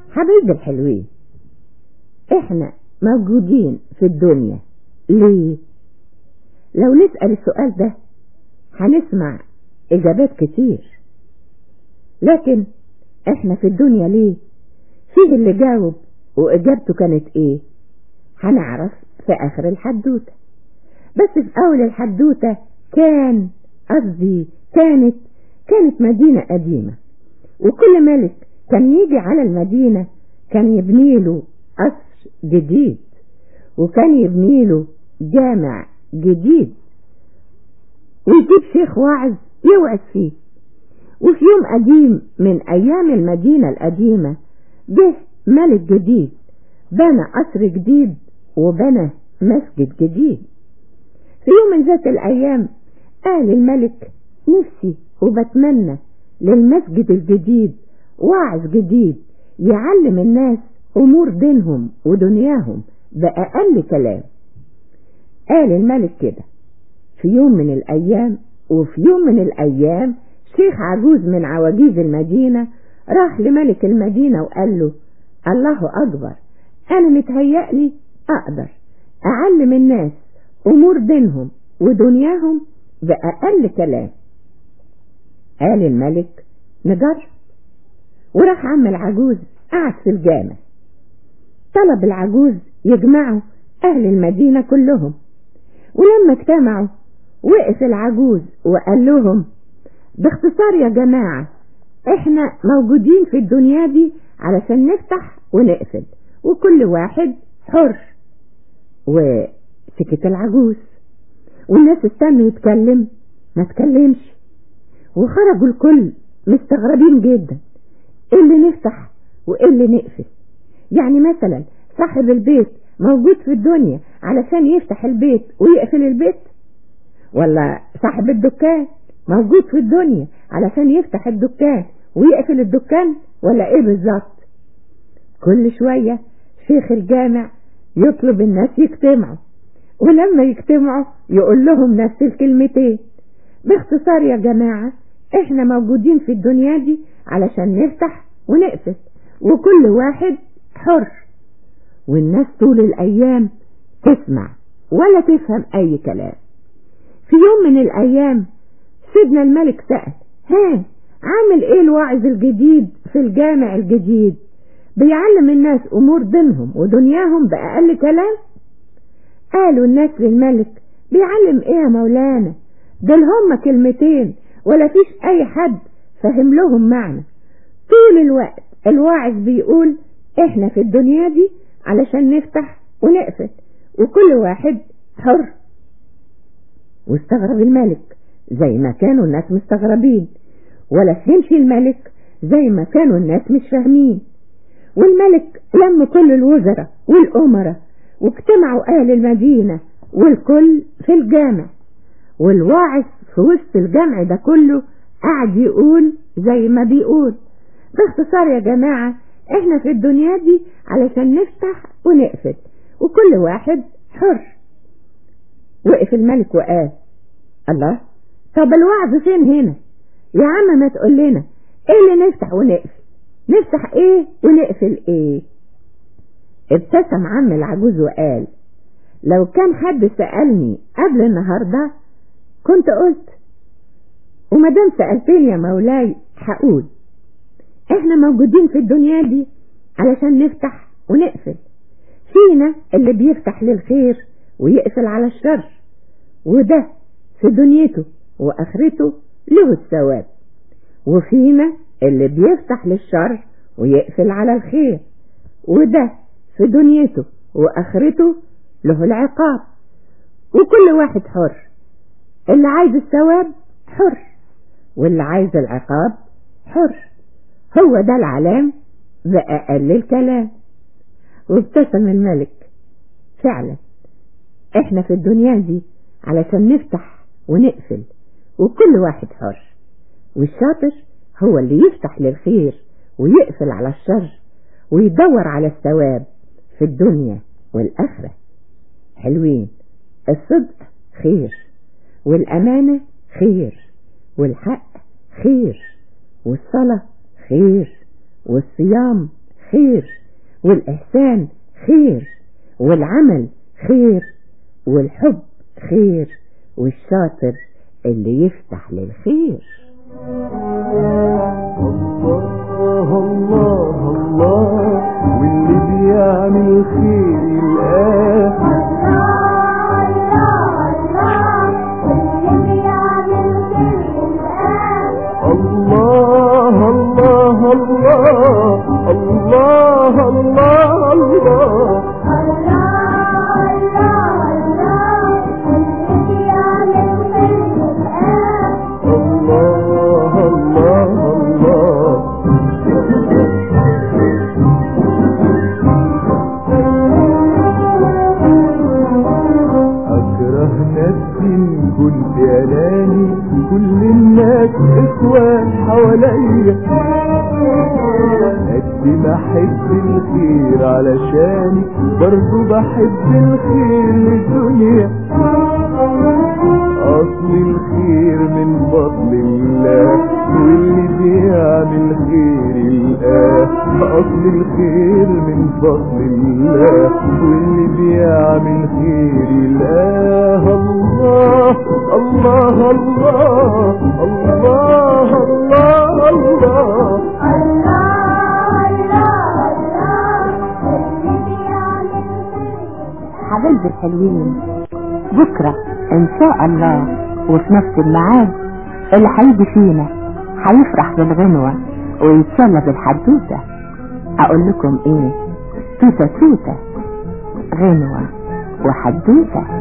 حبايبي الحلوين احنا موجودين في الدنيا ليه لو نسأل السؤال ده هنسمع اجابات كتير لكن احنا في الدنيا ليه فيه اللي جاوب واجابته كانت ايه هنعرف في اخر الحدوتة بس في اول الحدوتة كان قصدي كانت كانت مدينة قديمة وكل ملك كان يجي على المدينة كان يبني له قصر جديد وكان يبني له جامع جديد ويجيب شيخ واعظ يوعظ فيه وفي يوم قديم من أيام المدينة القديمة جه ملك جديد بنى قصر جديد وبنى مسجد جديد في يوم من ذات الأيام قال الملك نفسي وبتمنى للمسجد الجديد واعظ جديد يعلم الناس أمور دينهم ودنياهم بأقل كلام قال الملك كده في يوم من الأيام وفي يوم من الأيام شيخ عجوز من عواجيز المدينة راح لملك المدينة وقال له الله أكبر أنا متهيألي أقدر أعلم الناس أمور دينهم ودنياهم بأقل كلام قال الملك نجرب وراح عم العجوز قعد في الجامع طلب العجوز يجمعوا أهل المدينة كلهم ولما اجتمعوا وقف العجوز وقال لهم باختصار يا جماعة احنا موجودين في الدنيا دي علشان نفتح ونقفل وكل واحد حر وسكت العجوز والناس استنوا يتكلم ما تكلمش وخرجوا الكل مستغربين جدا ايه اللي نفتح وايه اللي نقفل يعني مثلا صاحب البيت موجود في الدنيا علشان يفتح البيت ويقفل البيت ولا صاحب الدكان موجود في الدنيا علشان يفتح الدكان ويقفل الدكان ولا ايه بالظبط كل شوية شيخ الجامع يطلب الناس يجتمعوا ولما يجتمعوا يقول لهم نفس الكلمتين باختصار يا جماعة احنا موجودين في الدنيا دي علشان نفتح ونقفل وكل واحد حر والناس طول الايام تسمع ولا تفهم اي كلام في يوم من الايام سيدنا الملك سأل ها عامل ايه الواعظ الجديد في الجامع الجديد بيعلم الناس امور دينهم ودنياهم باقل كلام قالوا الناس للملك بيعلم ايه يا مولانا دول هما كلمتين ولا فيش اي حد فهم لهم معنى طول الوقت الواعظ بيقول احنا في الدنيا دي علشان نفتح ونقفل وكل واحد حر واستغرب الملك زي ما كانوا الناس مستغربين ولا فهمش الملك زي ما كانوا الناس مش فاهمين والملك لم كل الوزراء والأمراء واجتمعوا أهل المدينة والكل في الجامع والواعظ في وسط الجمع ده كله قاعد يقول زي ما بيقول باختصار يا جماعة احنا في الدنيا دي علشان نفتح ونقفل وكل واحد حر وقف الملك وقال الله طب الوعظ فين هنا يا عم ما تقول لنا ايه اللي نفتح ونقفل نفتح ايه ونقفل ايه ابتسم عم العجوز وقال لو كان حد سألني قبل النهاردة كنت قلت ومدام سألتني يا مولاي هقول احنا موجودين في الدنيا دي علشان نفتح ونقفل فينا اللي بيفتح للخير ويقفل على الشر وده في دنيته واخرته له الثواب وفينا اللي بيفتح للشر ويقفل على الخير وده في دنيته واخرته له العقاب وكل واحد حر اللي عايز الثواب حر واللي عايز العقاب حر هو ده العلام بأقل الكلام وابتسم الملك فعلا احنا في الدنيا دي علشان نفتح ونقفل وكل واحد حر والشاطر هو اللي يفتح للخير ويقفل على الشر ويدور على الثواب في الدنيا والآخرة حلوين الصدق خير والأمانة خير والحق خير والصلاة خير والصيام خير والإحسان خير والعمل خير والحب خير والشاطر اللي يفتح للخير الله الله الله واللي بيعمل خير يلقاه الله الله الله الله الله الله الله الله الله أكره نفسي إن كنت أناني كل الناس إخوان حواليا قد ما أحب الخير علشاني برضو بحب الخير للدنيا أصل الخير من فضل الله واللي بيعمل خير يلقاه أصل الخير من فضل الله واللي بيعمل خير يلقاه الله الله الله الله الله الله حبايبي الحلوين بكرة ان شاء الله وفي نفس الميعاد اللي هيجي فينا هيفرح بالغنوة ويتسلى بالحدوتة اقول لكم ايه توتة توتة غنوة وحدوتة